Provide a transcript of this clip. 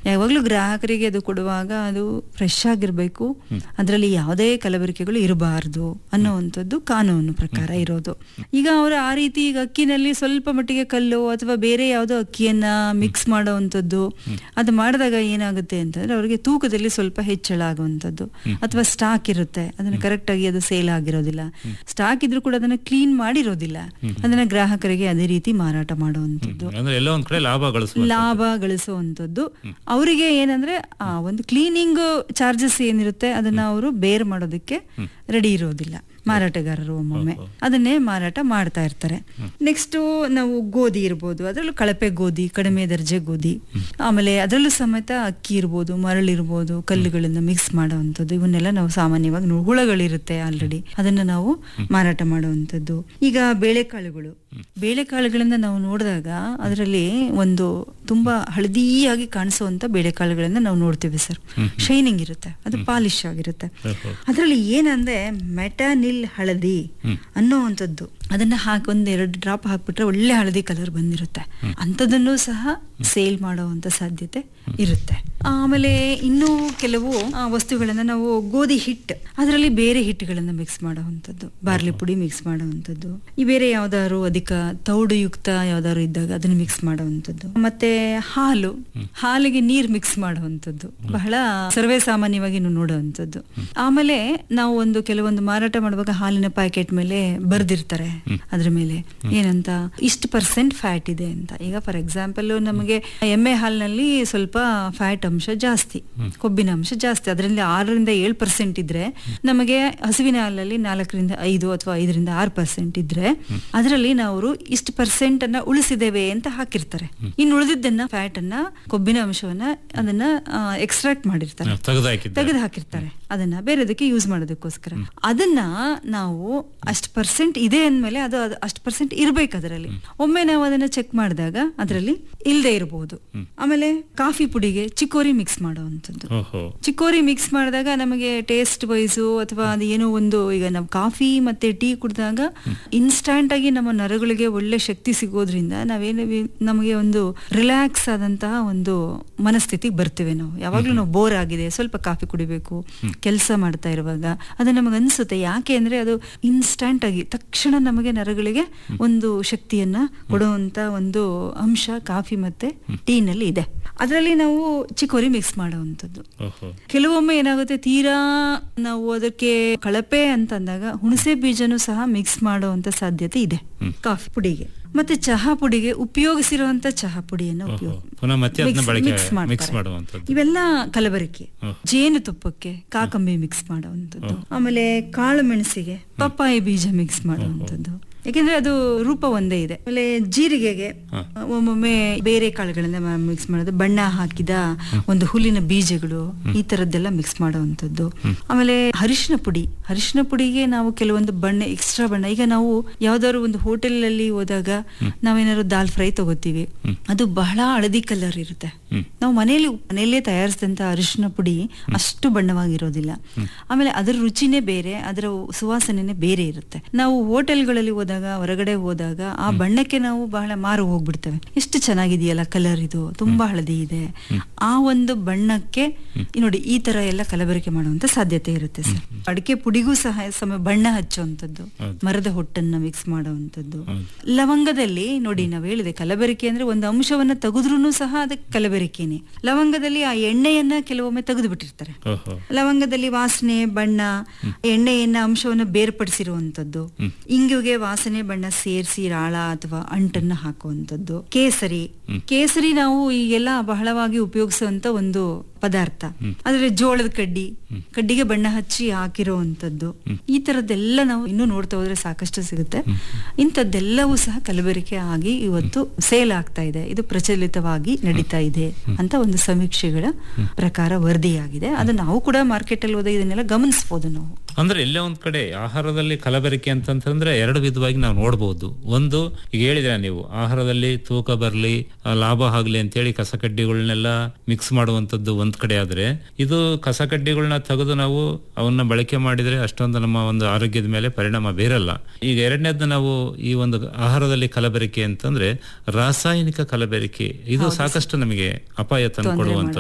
ಯಾವಾಗಲೂ ಗ್ರಾಹಕರಿಗೆ ಅದು ಕೊಡುವಾಗ ಅದು ಫ್ರೆಶ್ ಆಗಿರಬೇಕು ಅದರಲ್ಲಿ ಯಾವುದೇ ಕಲಬೆರಕೆಗಳು ಇರಬಾರ್ದು ಅನ್ನುವಂಥದ್ದು ಕಾನೂನು ಪ್ರಕಾರ ಇರೋದು ಈಗ ಅವರು ಆ ರೀತಿ ಈಗ ಅಕ್ಕಿನಲ್ಲಿ ಸ್ವಲ್ಪ ಮಟ್ಟಿಗೆ ಕಲ್ಲು ಅಥವಾ ಬೇರೆ ಯಾವುದೋ ಅಕ್ಕಿಯನ್ನ ಮಿಕ್ಸ್ ಮಾಡುವಂಥದ್ದು ಅದು ಮಾಡಿದಾಗ ಏನಾಗುತ್ತೆ ಅಂತಂದ್ರೆ ಅವರಿಗೆ ತೂಕದಲ್ಲಿ ಸ್ವಲ್ಪ ಹೆಚ್ಚಳ ಆಗುವಂಥದ್ದು ಅಥವಾ ಸ್ಟಾಕ್ ಇರುತ್ತೆ ಅದನ್ನ ಕರೆಕ್ಟ್ ಆಗಿ ಅದು ಸೇಲ್ ಆಗಿರೋದಿಲ್ಲ ಸ್ಟಾಕ್ ಇದ್ರೂ ಕೂಡ ಅದನ್ನ ಕ್ಲೀನ್ ಮಾಡಿರೋದಿಲ್ಲ ಅದನ್ನ ಗ್ರಾಹಕರಿಗೆ ಅದೇ ರೀತಿ ಮಾರಾಟ ಮಾಡುವಂಥದ್ದು ಅಂದ್ರೆ ಎಲ್ಲೋ ಒಂದ್ ಕಡೆ ಲಾಭ ಗಳಿಸುವ ಲಾಭ ಗಳಿಸುವಂಥದ್ದು ಅವರಿಗೆ ಏನಂದ್ರೆ ಆ ಒಂದು ಕ್ಲೀನಿಂಗ್ ಚಾರ್ಜಸ್ ಏನಿರುತ್ತೆ ಅದನ್ನ ಅವರು ಬೇರ್ ಮಾಡೋದಕ್ಕೆ ರೆಡಿ ಇರೋದಿಲ್ಲ ಮಾರಾಟಗಾರರು ಒಮ್ಮೊಮ್ಮೆ ಅದನ್ನೇ ಮಾರಾಟ ಮಾಡ್ತಾ ಇರ್ತಾರೆ ನೆಕ್ಸ್ಟ್ ನಾವು ಗೋಧಿ ಇರ್ಬೋದು ಅದರಲ್ಲೂ ಕಳಪೆ ಗೋಧಿ ಕಡಿಮೆ ದರ್ಜೆ ಗೋಧಿ ಆಮೇಲೆ ಅದರಲ್ಲೂ ಸಮೇತ ಅಕ್ಕಿ ಇರ್ಬೋದು ಮರಳಿರ್ಬೋದು ಕಲ್ಲುಗಳಿಂದ ಮಿಕ್ಸ್ ಮಾಡುವಂಥದ್ದು ಇವನ್ನೆಲ್ಲ ನಾವು ಸಾಮಾನ್ಯವಾಗಿ ನೋ- ಹುಳಗಳಿರುತ್ತೆ ಆಲ್ರೆಡಿ ಅದನ್ನ ನಾವು ಮಾರಾಟ ಮಾಡುವಂಥದ್ದು ಈಗ ಬೇಳೆಕಾಳುಗಳು ಬೇಳೆಕಾಳುಗಳನ್ನ ನಾವು ನೋಡಿದಾಗ ಅದರಲ್ಲಿ ಒಂದು ತುಂಬಾ ಹಳದಿಯಾಗಿ ಕಾಣಿಸುವಂತ ಬೇಳೆಕಾಳುಗಳನ್ನ ನಾವು ನೋಡ್ತೀವಿ ಸರ್ ಶೈನಿಂಗ್ ಇರುತ್ತೆ ಅದು ಪಾಲಿಶ್ ಆಗಿರುತ್ತೆ ಓಹೋ. ಅದರಲ್ಲಿ ಏನಂದ್ರೆ ಮೆಟಾನಿಲ್ ಹಳದಿ ಅನ್ನೋವಂಥದ್ದು ಅದನ್ನ ಹಾಕಿ ಒಂದ್ ಎರಡು ಡ್ರಾಪ್ ಹಾಕ್ಬಿಟ್ರೆ ಒಳ್ಳೆ ಹಳದಿ ಕಲರ್ ಬಂದಿರುತ್ತೆ ಅಂಥದನ್ನು ಸಹ ಸೇಲ್ ಮಾಡುವಂತ ಸಾಧ್ಯತೆ ಇರುತ್ತೆ ಆಮೇಲೆ ಇನ್ನೂ ಕೆಲವು ಆ, ವಸ್ತುಗಳನ್ನ ನಾವು ಗೋಧಿ ಹಿಟ್ಟು ಅದರಲ್ಲಿ ಬೇರೆ ಹಿಟ್ಟುಗಳನ್ನ ಮಿಕ್ಸ್ ಮಾಡುವಂಥದ್ದು ಬಾರ್ಲಿ ಪುಡಿ ಮಿಕ್ಸ್ ಮಾಡುವಂಥದ್ದು ಈ ಬೇರೆ ಯಾವ್ದಾದ್ರು ಅಧಿಕ ತೌಡುಯುಕ್ತ ಯಾವ್ದಾದ್ರು ಇದ್ದಾಗ ಅದನ್ನ ಮಿಕ್ಸ್ ಮಾಡುವಂಥದ್ದು ಮತ್ತೆ ಹಾಲು ಹಾಲಿಗೆ ನೀರ್ ಮಿಕ್ಸ್ ಮಾಡುವಂಥದ್ದು ಬಹಳ ಸರ್ವೇ ಸಾಮಾನ್ಯವಾಗಿ ನಾವು ನೋಡುವಂಥದ್ದು ಆಮೇಲೆ ನಾವು ಒಂದು ಕೆಲವೊಂದು ಮಾರಾಟ ಮಾಡುವಾಗ ಹಾಲಿನ ಪ್ಯಾಕೆಟ್ ಮೇಲೆ ಬರ್ದಿರ್ತಾರೆ ಅದ್ರ ಮೇಲೆ ಏನಂತ ಇಷ್ಟು ಪರ್ಸೆಂಟ್ ಫ್ಯಾಟ್ ಇದೆ ಅಂತ ಈಗ ಫಾರ್ ಎಕ್ಸಾಂಪಲ್ ನಮಗೆ ಎಮ್ಮೆ ಹಾಲಿನಲ್ಲಿ ಸ್ವಲ್ಪ ಫ್ಯಾಟ್ ಅಂಶ ಜಾಸ್ತಿ ಕೊಬ್ಬಿನ ಅಂಶ ಜಾಸ್ತಿ ಅದರಲ್ಲಿ ಆರರಿಂದ ಏಳು ಪರ್ಸೆಂಟ್ ಇದ್ರೆ ನಮಗೆ ಹಸುವಿನ ಹಾಲಲ್ಲಿ ನಾಲ್ಕರಿಂದ ಐದು ಅಥವಾ ಐದರಿಂದ ಆರು ಪರ್ಸೆಂಟ್ ಇದ್ರೆ ಅದರಲ್ಲಿ ನಾವು ಇಷ್ಟು ಪರ್ಸೆಂಟ್ ಅನ್ನ ಉಳಿಸಿದ್ದೇವೆ ಅಂತ ಹಾಕಿರ್ತಾರೆ ಇನ್ನು ಉಳಿದಿದ್ದನ್ನ ಫ್ಯಾಟ್ ಅನ್ನ ಕೊಬ್ಬಿನ ಅಂಶವನ್ನ ಅದನ್ನ ಎಕ್ಸ್ಟ್ರಾಕ್ಟ್ ಮಾಡಿರ್ತಾರೆ ತೆಗೆದಾಕಿದ್ದ ತೆಗೆದು ಹಾಕಿರ್ತಾರೆ ಅದನ್ನ ಬೇರೆದಕ್ಕೆ ಯೂಸ್ ಮಾಡೋದಕ್ಕೋಸ್ಕರ ಅದನ್ನ ನಾವು ಅಷ್ಟು ಪರ್ಸೆಂಟ್ ಇದೆ ಅಂದ್ಮೇಲೆ ಅದು ಅಷ್ಟು ಪರ್ಸೆಂಟ್ ಇರ್ಬೇಕು ಅದರಲ್ಲಿ ಒಮ್ಮೆ ನಾವು ಅದನ್ನ ಚೆಕ್ ಮಾಡಿದಾಗ ಅದರಲ್ಲಿ ಇಲ್ಲದೆ ಇರಬಹುದು ಆಮೇಲೆ ಕಾಫಿ ಪುಡಿಗೆ ಚಿಕೋರಿ ಮಿಕ್ಸ್ ಮಾಡುವಂಥದ್ದು ಓಹೋ ಚಿಕೋರಿ ಮಿಕ್ಸ್ ಮಾಡಿದಾಗ ನಮಗೆ ಟೇಸ್ಟ್ ವೈಸು ಅಥವಾ ಅದು ಏನೋ ಒಂದು ಈಗ ನಾವು ಕಾಫಿ ಮತ್ತೆ ಟೀ ಕುಡಿದಾಗ ಇನ್ಸ್ಟಂಟ್ ಆಗಿ ನಮ್ಮ ನರಗಳಿಗೆ ಒಳ್ಳೆ ಶಕ್ತಿ ಸಿಗೋದ್ರಿಂದ ನಾವೇನು ನಮಗೆ ಒಂದು ರಿಲ್ಯಾಕ್ಸ್ ಆದಂತಹ ಒಂದು ಮನಸ್ಥಿತಿಗೆ ಬರ್ತೀವಿ ನಾವು ಯಾವಾಗ್ಲೂ ನಾವು ಬೋರ್ ಆಗಿದೆ ಸ್ವಲ್ಪ ಕಾಫಿ ಕುಡಿಬೇಕು ಕೆಲಸ ಮಾಡ್ತಾ ಇರುವಾಗ ಅದು ನಮಗೆ ಅನ್ಸುತ್ತೆ ಯಾಕೆ ಅಂದ್ರೆ ಅದು ಇನ್ಸ್ಟಂಟ್ ಆಗಿ ತಕ್ಷಣ ನಮಗೆ ನರಗಳಿಗೆ ಒಂದು ಶಕ್ತಿಯನ್ನ ಕೊಡುವಂತ ಒಂದು ಅಂಶ ಕಾಫಿ ಮತ್ತೆ ಟೀನಲ್ಲಿ ಇದೆ ಅದರಲ್ಲಿ ನಾವು ಚಿಕೋರಿ ಮಿಕ್ಸ್ ಮಾಡುವಂಥದ್ದು ಓಹೋ ಕೆಲವೊಮ್ಮೆ ಏನಾಗುತ್ತೆ ತೀರಾ ನಾವು ಅದಕ್ಕೆ ಕಳಪೆ ಅಂತಂದಾಗ ಹುಣಸೆ ಬೀಜನೂ ಸಹ ಮಿಕ್ಸ್ ಮಾಡುವಂತ ಸಾಧ್ಯತೆ ಇದೆ ಕಾಫಿ ಪುಡಿಗೆ ಮತ್ತೆ ಚಹಾ ಪುಡಿಗೆ ಉಪಯೋಗಿಸಿರುವಂತ ಚಹಾ ಪುಡಿಯನ್ನು ಓಹೋ ಉಪಯೋಗ ಪುನಃ ಮತ್ತೆ ಅದನ್ನ ಮಿಕ್ಸ್- ಬಳಕೆ ಮಿಕ್ಸ್ ಮಾಡ್ತಾರೆ. ಮಿಕ್ಸ್ ಮಾಡುವಂತದ್ದು ಇವೆಲ್ಲ ಕಲಬೆರಕೆ ಓಹ್. ಜೇನುತುಪ್ಪಕ್ಕೆ ಕಾಕಂಬಿ ಮಿಕ್ಸ್ ಮಾಡುವಂಥದ್ದು ಆಮೇಲೆ ಕಾಳು ಮೆಣಸಿಗೆ ಪಪ್ಪಾಯಿ ಬೀಜ ಮಿಕ್ಸ್ ಮಾಡುವಂಥದ್ದು ಯಾಕೆಂದ್ರೆ ಅದು ರೂಪ ಒಂದೇ ಇದೆ ಆಮೇಲೆ ಜೀರಿಗೆಗೆ ಒಮ್ಮೊಮ್ಮೆ ಬೇರೆ ಕಾಳುಗಳನ್ನ ಮಿಕ್ಸ್ ಮಾಡೋದು ಬಣ್ಣ ಹಾಕಿದ ಒಂದು ಹುಲ್ಲಿನ ಬೀಜಗಳು ಈ ತರದ್ದೆಲ್ಲ ಮಿಕ್ಸ್ ಮಾಡುವಂಥದ್ದು ಆಮೇಲೆ ಅರಿಶಿನ ಪುಡಿ ಅರಿಶಿನ ಪುಡಿಗೆ ನಾವು ಕೆಲವೊಂದು ಬಣ್ಣ ಎಕ್ಸ್ಟ್ರಾ ಬಣ್ಣ ಈಗ ನಾವು ಯಾವ್ದಾದ್ರು ಒಂದು ಹೋಟೆಲ್ ಅಲ್ಲಿ ಹೋದಾಗ ನಾವೇನಾದ್ರು ದಾಲ್ ಫ್ರೈ ತಗೋತೀವಿ ಅದು ಬಹಳ ಹಳದಿ ಕಲರ್ ಇರುತ್ತೆ ನಾವು ಮನೆಯಲ್ಲಿ ಮನೆಯಲ್ಲೇ ತಯಾರಿಸಿದಂತ ಅರಿಶಿನ ಪುಡಿ ಅಷ್ಟು ಬಣ್ಣವಾಗಿರೋದಿಲ್ಲ ಆಮೇಲೆ ಅದರ ರುಚಿನೇ ಬೇರೆ ಅದರ ಸುವಾಸನೆನೇ ಬೇರೆ ಇರುತ್ತೆ ನಾವು ಹೋಟೆಲ್ಗಳಲ್ಲಿ ಹೋದಾಗ ಹೊರಗಡೆ ಹೋದಾಗ ಆ ಬಣ್ಣಕ್ಕೆ ನಾವು ಬಹಳ ಮಾರು ಹೋಗ್ಬಿಡ್ತೇವೆ ಎಷ್ಟು ಚೆನ್ನಾಗಿದೆಯಲ್ಲ ಕಲರ್ ಇದು ತುಂಬಾ ಹಳದಿ ಇದೆ ಆ ಒಂದು ಬಣ್ಣಕ್ಕೆ ಈ ನೋಡಿ ಈ ತರ ಎಲ್ಲ ಕಲಬೆರಕೆ ಮಾಡುವಂತ ಸಾಧ್ಯತೆ ಇರುತ್ತೆ ಸರ್ ಅಡಿಕೆ ಪುಡಿಗೂ ಸಹ ಸಮ ಬಣ್ಣ ಹಚ್ಚುವಂಥದ್ದು ಮರದ ಹೊಟ್ಟನ್ನ ಮಿಕ್ಸ್ ಮಾಡುವಂಥದ್ದು ಲವಂಗದಲ್ಲಿ ನೋಡಿ ನಾವು ಹೇಳಿದೆ ಕಲಬೆರಕೆ ಅಂದ್ರೆ ಒಂದು ಅಂಶವನ್ನ ತೆಗೆದ್ರೂ ಸಹ ಅದಕ್ಕೆ ಕಲಬೆರಕೆನೆ ಲವಂಗದಲ್ಲಿ ಆ ಎಣ್ಣೆಯನ್ನ ಕೆಲವೊಮ್ಮೆ ತೆಗೆದು ಬಿಟ್ಟಿರ್ತಾರೆ ಓಹೋ ಲವಂಗದಲ್ಲಿ ವಾಸನೆ ಬಣ್ಣ ಎಣ್ಣೆಯನ್ನ ಅಂಶವನ್ನ ಬೇರ್ಪಡಿಸಿರುವಂತದ್ದು ಇಂಗುಗೆ ವಾಸನೆ ಬಣ್ಣ ಸೇರಿಸಿ ರಾಳ ಅಥವಾ ಅಂಟನ್ನ ಹಾಕುವಂತದ್ದು ಕೇಸರಿ ಕೇಸರಿ ನಾವು ಈಗೆಲ್ಲ ಬಹಳವಾಗಿ ಉಪಯೋಗಿಸುವಂತ ಒಂದು ಪದಾರ್ಥ ಆದ್ರೆ ಜೋಳದ ಕಡ್ಡಿ ಕಡ್ಡಿಗೆ ಬಣ್ಣ ಹಚ್ಚಿ ಹಾಕಿರುವಂತದ್ದು ಈ ತರದ್ದೆಲ್ಲ ನಾವು ಇನ್ನೂ ನೋಡ್ತಾ ಹೋದ್ರೆ ಸಾಕಷ್ಟು ಸಿಗುತ್ತೆ ಇಂಥದ್ದೆಲ್ಲವೂ ಸಹ ಕಲಬೆರಕೆ ಆಗಿ ಇವತ್ತು ಸೇಲ್ ಆಗ್ತಾ ಇದೆ ಇದು ಪ್ರಚಲಿತವಾಗಿ ನಡೀತಾ ಇದೆ ಅಂತ ಒಂದು ಸಮೀಕ್ಷೆಗಳ ಪ್ರಕಾರ ವರದಿಯಾಗಿದೆ ಅದು ನಾವು ಕೂಡ ಮಾರ್ಕೆಟ್ ಅಲ್ಲಿ ಹೋದಾಗ ಇದನ್ನೆಲ್ಲ ಗಮನಿಸಬಹುದು ನಾವು ಅಂದ್ರೆ ಎಲ್ಲೇ ಒಂದ್ ಕಡೆ ಆಹಾರದಲ್ಲಿ ಕಲಬೆರಕೆ ಅಂತಂತಂದ್ರೆ ಎರಡು ವಿಧವಾಗಿ ನಾವು ನೋಡಬಹುದು ಒಂದು ಈಗ ಹೇಳಿದ್ರೆ ನೀವು ಆಹಾರದಲ್ಲಿ ತೂಕ ಬರ್ಲಿ ಆ, ಲಾಭ ಆಗ್ಲಿ ಅಂತೇಳಿ ಕಸಕಡ್ಡಿಗಳನ್ನೆಲ್ಲ ಮಿಕ್ಸ್ ಮಾಡುವಂತದ್ದು ಒಂದ್ ಕಡೆ ಆದ್ರೆ ಇದು ಕಸಕಡ್ಡಿಗಳನ್ನ ತೆಗೆದು ನಾವು ಅವನ್ನ ಬಳಕೆ ಮಾಡಿದ್ರೆ ಅಷ್ಟೊಂದು ನಮ್ಮ ಒಂದು ಆರೋಗ್ಯದ ಮೇಲೆ ಪರಿಣಾಮ ಬೀರಲ್ಲ ಈಗ ಎರಡನೇದ್ದು ನಾವು ಈ ಒಂದು ಆಹಾರದಲ್ಲಿ ಕಲಬೆರಕೆ ಅಂತಂದ್ರೆ ರಾಸಾಯನಿಕ ಕಲಬೆರಕೆ ಇದು ಸಾಕಷ್ಟು ನಮಗೆ ಅಪಾಯ ತಂದು ಕೊಡುವಂತ